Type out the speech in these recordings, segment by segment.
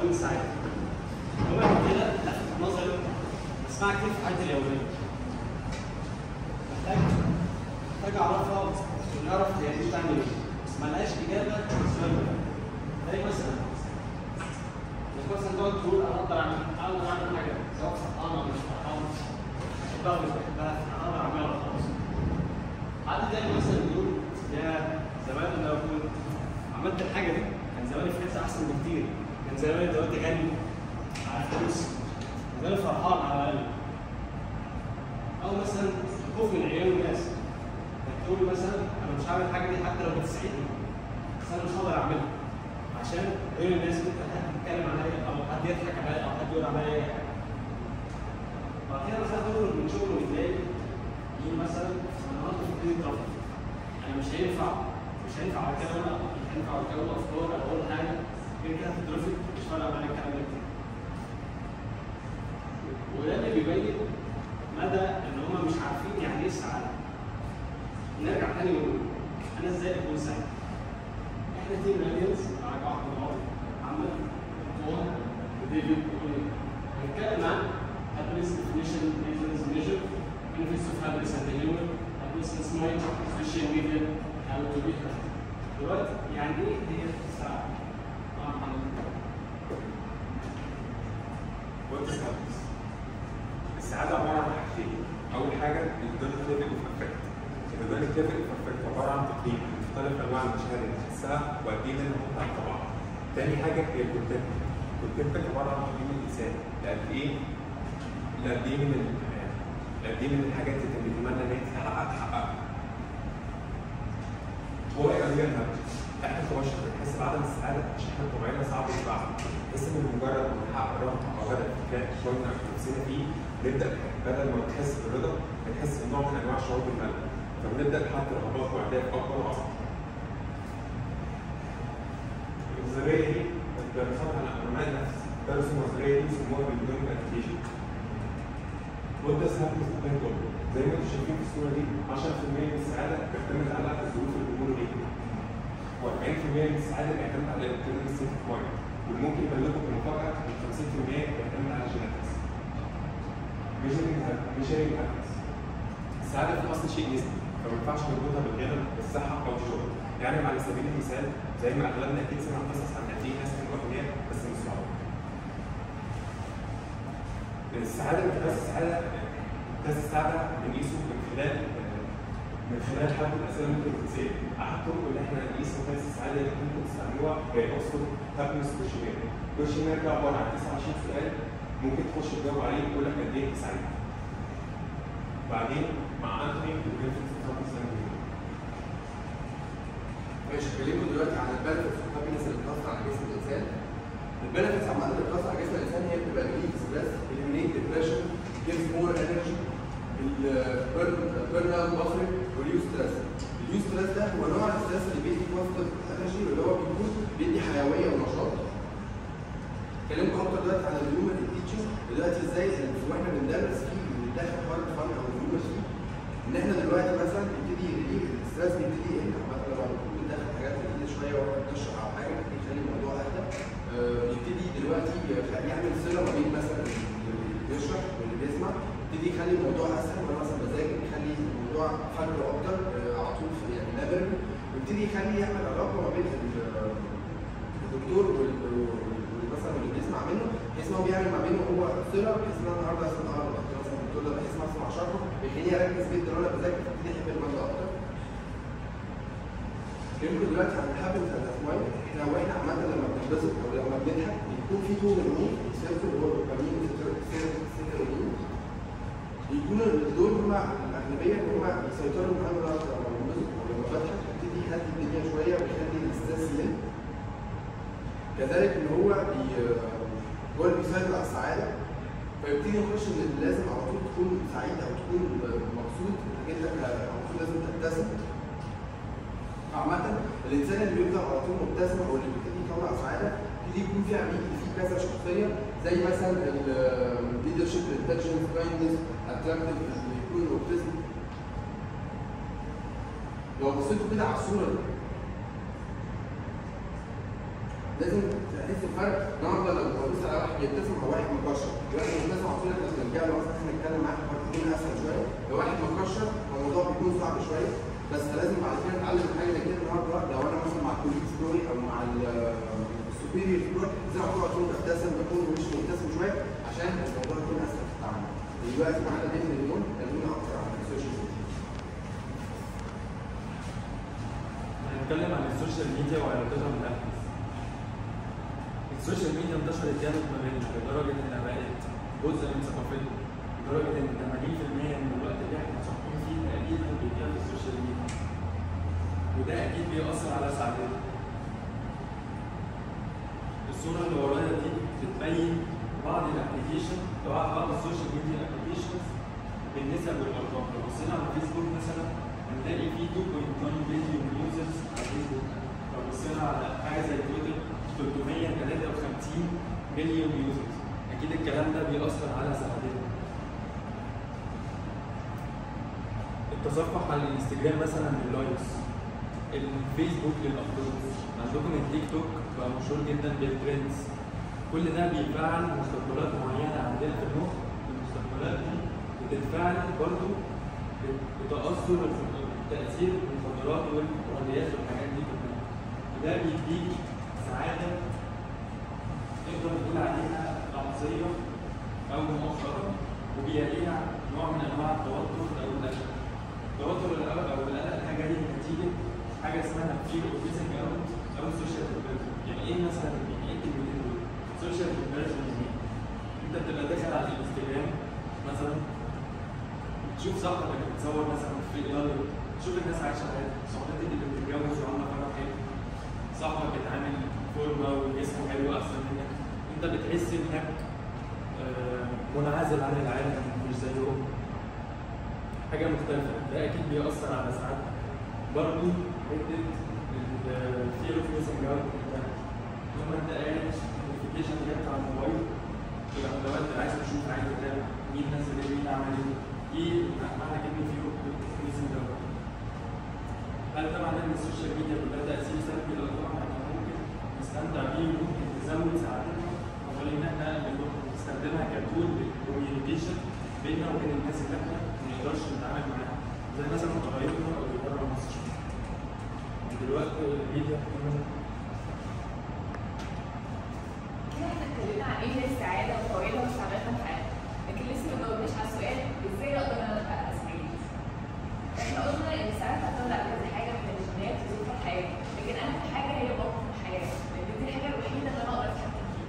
تكون سعيد هو كده لفت نظري اسمعها كتير في حياتي اليوميه محتاج محتاج اعرفها ونعرف هي دي بتعمل ايه بس ما لهاش اجابه للسؤال ده زي مثلا انك مثلا تقعد تقول انا اقدر اعمل اقدر اعمل حاجه سواء فرحان ولا مش فرحان بحبها ولا مش بحبها انا اقدر اعملها وخلاص حد تاني مثلا يقول يا زمان لو كنت عملت الحاجه دي كان زماني في حته احسن بكتير كان زماني دلوقتي غني على فلوس كان زماني فرحان على الاقل او مثلا خوف من عيون الناس انك تقول مثلا انا مش هعمل الحاجه دي حتى لو بتسعدني بس انا مش هقدر اعملها عشان عيون الناس ممكن حد يتكلم عليا او حد يضحك عليا او حد يقول عليا اي حاجه بعد كده مثلا تخرج من شغل وتلاقي يجي مثلا انا هطلب في الدنيا طبعا انا مش هينفع مش هينفع على كده ولا مش هينفع على كده ولا افكار او اقول حاجه كده كده هتترفض مش فارقه معايا الكلام ده كتير وده اللي بيبين مدى ان هم مش عارفين يعني ايه السعاده نرجع تاني ونقول انا ازاي اكون سعيد احنا تيم مالينز مع واحد من بعض محمد طوان وديفيد وكل هنتكلم عن happiness definition maintenance measure benefits of happiness and the human happiness mind social media how to be happy دلوقتي يعني ايه هي السعاده؟ اه محمد وانت سعادة السعادة عبارة عن حاجتين أول حاجة الدونيفيتيف افكت الدونيفيتيف افكت عبارة عن تقييم مختلف أنواع المشاعر اللي بتحسها وقد إيه منها ممتع طبعا تاني حاجة هي الكونتنت الكونتنت عبارة عن تقييم الإنسان لقد إيه لقد إيه من ال- لقد إيه من الحاجات اللي كان بيتمنى إن هي تتحقق تحققها هو ايه قضيه الهبل؟ احنا كبشر بنحس بعدم السعاده عشان احنا طبيعتنا صعب يتبعها بحيث ان مجرد ما نحقق رغبه او هدف كان شويه نفسنا فيه نبدا بدل ما نحس بالرضا بنحس بنوع من انواع الشعور بالملل فبنبدا نحط رغبات واهداف اكبر واصعب. النظريه دي درسوها على علماء النفس درسوا النظريه دي وسموها بالدونيك ادابتيشن وانت سهل مستقبل دول زي ما انتم شايفين في الصوره دي 10% من السعاده بيعتمد على الظروف اللي بيمر بيها و40% من السعاده بيعتمد على الانترنال ستيت اوف مايند والممكن يبلغكم بمفاجاه ان 50% بيعتمد على الجينيتكس ميجرنج ميجرنج هابينس السعاده في الاصل شيء نسبي فما ينفعش نربطها بالغنى بالصحه او الشغل يعني على سبيل المثال زي ما اغلبنا اكيد سمع قصص عن قد ايه ناس كانوا اغنياء بس مش صعبه السعاده مقياس السعاده مقياس السعاده بنقيسه من خلال من خلال حد الاسئله اللي ممكن تتسال احد الطرق اللي احنا نقيس مقياس السعاده اللي ممكن تستعملوها هي عنصر هابنس كوشنير كوشنير ده عباره عن 29 سؤال ممكن تخش تجاوب عليه يقول لك قد ايه انت سعيد بعدين مع انتوني وبنفيتس اوف هابنس ماشي هكلمكم دلوقتي عن البنفيتس اوف هابينس اللي بتأثر على جسم الانسان. البنفيتس عامة اللي بتأثر على جسم الانسان هي بتبقى ريليف ستريس، eliminate depression, gives more energy, البيرن اوت بافرنج واليو ستريس. اليو ستريس ده هو نوع الستريس اللي بيدي بوزيتيف انرجي واللي هو بيكون بيدي حيوية ونشاط. كلمكم اكتر دلوقتي عن الهيومن تيتشنج دلوقتي ازاي ال- واحنا بندرس فيه بندخل حوار الفن او الهيومن فيه ان احنا دلوقتي مثلا بيبتدي ريليف الستريس بيبتدي يقل مثلا لما بنكون بندخل حاجات جديده شويه واحنا بنشرح او حاجه بيخلي الموضوع اهدى آه، يبتدي دلوقتي يخ- يعمل صله ما بين مثلا اللي بيشرح واللي بيسمع يبتدي يخلي الموضوع اسهل وانا مثلا بذاكر يخلي الموضوع فاكره اكتر آه، على طول في يعني ليفل ويبتدي يخلي يعمل علاقه ما بين ال- الدكتور وال- وال- مثلا واللي بيسمع منه بحيث ان هو بيعمل ما بينه هو صله بحيث ان انا النهارده مثلا اه رحت مثلا الدكتور ده بحيث ما اسمع شرحه بيخليني اركز جدا وانا بذاكر فابتدي احب الماده اكتر. كلمكم دلوقتي عن الهابت اند مايند احنا واحنا عامه لما بننبسط او لما بنضحك بيكون في طول هرمون بيسافر اللي هو الدوبامين والسيروتونين بيكونوا دول هم الاغلبيه ان هم بيسيطروا معانا النهارده لما بننبسط او لما بضحك ببتدي يهدي الدنيا شويه ويخلي الاسترس يقل كذلك ان هو بي هو اللي بيسيطر على السعاده فيبتدي نخش ان لازم على طول تكون سعيد او تكون مبسوط انك انت ك- المفروض لازم تبتسم عامة الانسان اللي بيفضل على طول مبتسم او اللي بيبتدي يطلع سعاده يبتدي يكون فيه عميل فيه كذا شخصيه زي مثلا الليدرشيب انتليجنس كايندنس اتراكتيف اللي يكون الاوبتيزم لو بصيتوا كده على الصوره دي لازم تحس بفرق النهارده لو ببص على واحد بيبتسم او واحد مكشر واحد مبتسم على طول احنا بنرجع له مثلا احنا نتكلم معاه في حوار يكون اسهل شويه لو واحد مكشر الموضوع بيكون صعب شويه بس لازم بعد كده نتعلم حاجه زي كده النهارده لو انا مثلا مع الكوليكس بتوعي او مع السوبيريور بتوعي ازاي اعرف اكون ببتسم بكون مش مبتسم شويه عشان الموضوع يكون اسهل في التعامل دلوقتي معانا ديفن اليوم كلمونا اكتر عن السوشيال ميديا هنتكلم عن السوشيال ميديا وعلاقتها بالأهل. السوشيال ميديا انتشرت جامد ما بيننا لدرجة إنها بقت جزء من ثقافتنا لدرجة إن 80% من الوقت اللي احنا صاحيين فيه تقريبا بيضيع في السوشيال ميديا. وده أكيد بيأثر على سعادتنا. الصورة اللي ورايا دي بتبين بعض الابلكيشن بعض بعض السوشيال ميديا ابلكيشنز بالنسب والارقام لو بصينا على فيسبوك مثلا هنلاقي فيه 2.1 مليون يوزرز على فيسبوك لو بصينا على حاجه زي تويتر 353 مليون يوزرز اكيد الكلام ده بيأثر على سعادتنا التصفح على الانستجرام مثلا لللايكس الفيسبوك للابلودز عندكم التيك توك بقى مشهور جدا بالترندز كل ده بيفعل مستقبلات معينه عندنا في المخ المستقبلات دي بتتفاعل برضه بتأثر تأثير المخدرات والمخدرات والحاجات دي كلها وده بيديك سعادة نقدر نقول عليها لحظية أو مؤقتة وبيليها نوع من أنواع التوتر أو القلق التوتر القلق أو القلق الحاجة دي نتيجة حاجة اسمها fear of missing out أو social comparison يعني إيه مثلا يعني إيه الكلمتين دول؟ social comparison يعني إيه؟ أنت بتبقى داخل على الانستجرام مثلا تشوف صاحبك اللي بتصور مثلا في ايطاليا تشوف الناس عايشه حياتها صاحبتك اللي بتتجوز وعامله فرح حلو صاحبك بيتعامل فورمه وجسمه حلو احسن منك انت بتحس انك آه، منعزل عن العالم مش زيهم حاجه مختلفه ده اكيد بيأثر على سعادتك برضه حته الفير اوف ميسنج اوت لما انت قاعد نوتيفيكيشن جت على الموبايل يبقى لو انت عايز تشوف عايز تتابع مين نزل ايه مين عمل ايه ايه معنى كلمه فيو ميسنج اوت هل ده معناه ان السوشيال ميديا بيبقى تاثير سلبي لو طبعا احنا ممكن نستمتع بيه وممكن تزود سعادتنا عن ان احنا نستخدمها كتول للكوميونيكيشن بيننا وبين الناس اللي احنا ما نقدرش نتعامل معاها زي مثلا قرايبنا او اللي بره مصر دلوقتي الميديا كده احنا اتكلمنا عن ايه هي السعاده وفوائدها واستعمالها في حياتنا لكن لسه ما جاوبناش على السؤال ازاي اقدر انا ابقى سعيد احنا قلنا ان السعاده بتعتمد على كذا حاجه من الجينات وظروف الحياه لكن اهم حاجه هي موقف الحياه لان دي الحاجه الوحيده اللي انا اقدر اتحكم فيها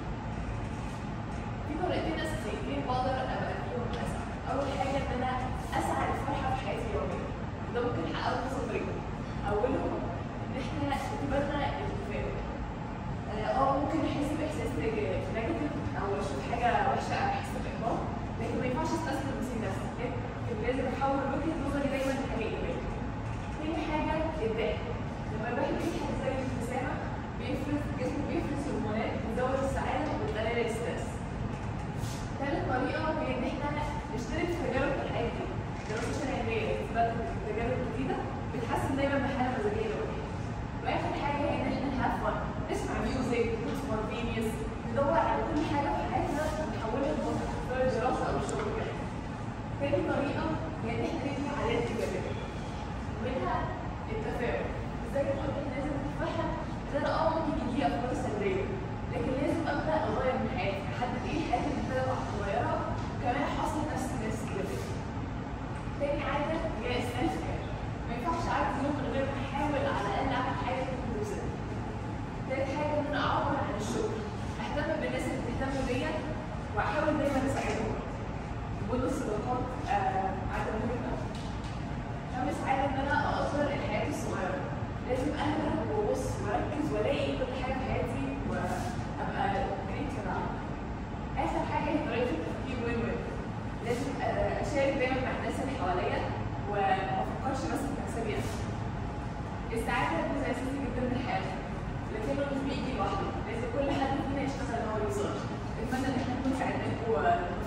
في طريقتين اساسيتين بقدر ابقى فيهم اسعد اول حاجه ان انا اسعى للفرحه في حياتي اليوميه ده ممكن احققه بكذا طريقه اولهم ان احنا نتبنى التفاؤل اه آه، ممكن احس باحساس نيجاتيف او اشوف حاجه وحشه احس باحباط لكن ما ينفعش استسلم واسيب نفسي لكن لازم احول وجهه نظري دايما لحاجه ايجابيه. تاني حاجه الضحك لما الواحد بيضحك زي الابتسامه بيفرز جسمه بيفرز هرمونات بتزود السعاده وبتقلل الاسترس. تالت طريقه هي ان احنا نشترك في تجارب الحياه دي. دراسات علميه اثبات التجارب الجديده بتحسن دايما من الحاله المزاجيه للواحد. واخر حاجه هي ان احنا نهاف فن نسمع ميوزك سبونتينيوس ندور على كل حاجه في حياتنا ونحولها لمتعه سواء الدراسه او الشغل كمان. تاني طريقه هي ان احنا نبني عادات ايجابيه منها التفاؤل زي ما قلت لازم نفهم ان انا اه ممكن يجي افكار سلبيه لكن لازم ابدا اغير من حياتي احدد ايه الحاجات اللي محتاجه اغيرها وكمان احصل نفس الناس ايجابيه. تاني عاده هي السيلف كير ما ينفعش اعدي يوم من غير ما احاول على الاقل اعمل حاجه تكون مفيده. تالت حاجه ان انا اعبر عن الشغل اهتم بالناس اللي بتهتم بيا واحاول دايما اساعدهم. وجود الصداقات آه عاده مهمه. خامس حاجه ان انا اقدر الحياه الصغيره لازم اهدى وابص واركز والاقي كل حاجه في حياتي وابقى جريت اخر حاجه هي طريقه التفكير وين وين لازم آه، اشارك دايما مع الناس اللي حواليا وما افكرش بس في مكسبي انا السعاده جزء اساسي جدا من حياتنا لكنه مش بيجي لوحده لازم كل حد فينا يشتغل ان هو يوصل اتمنى ان احنا نكون ساعدناكم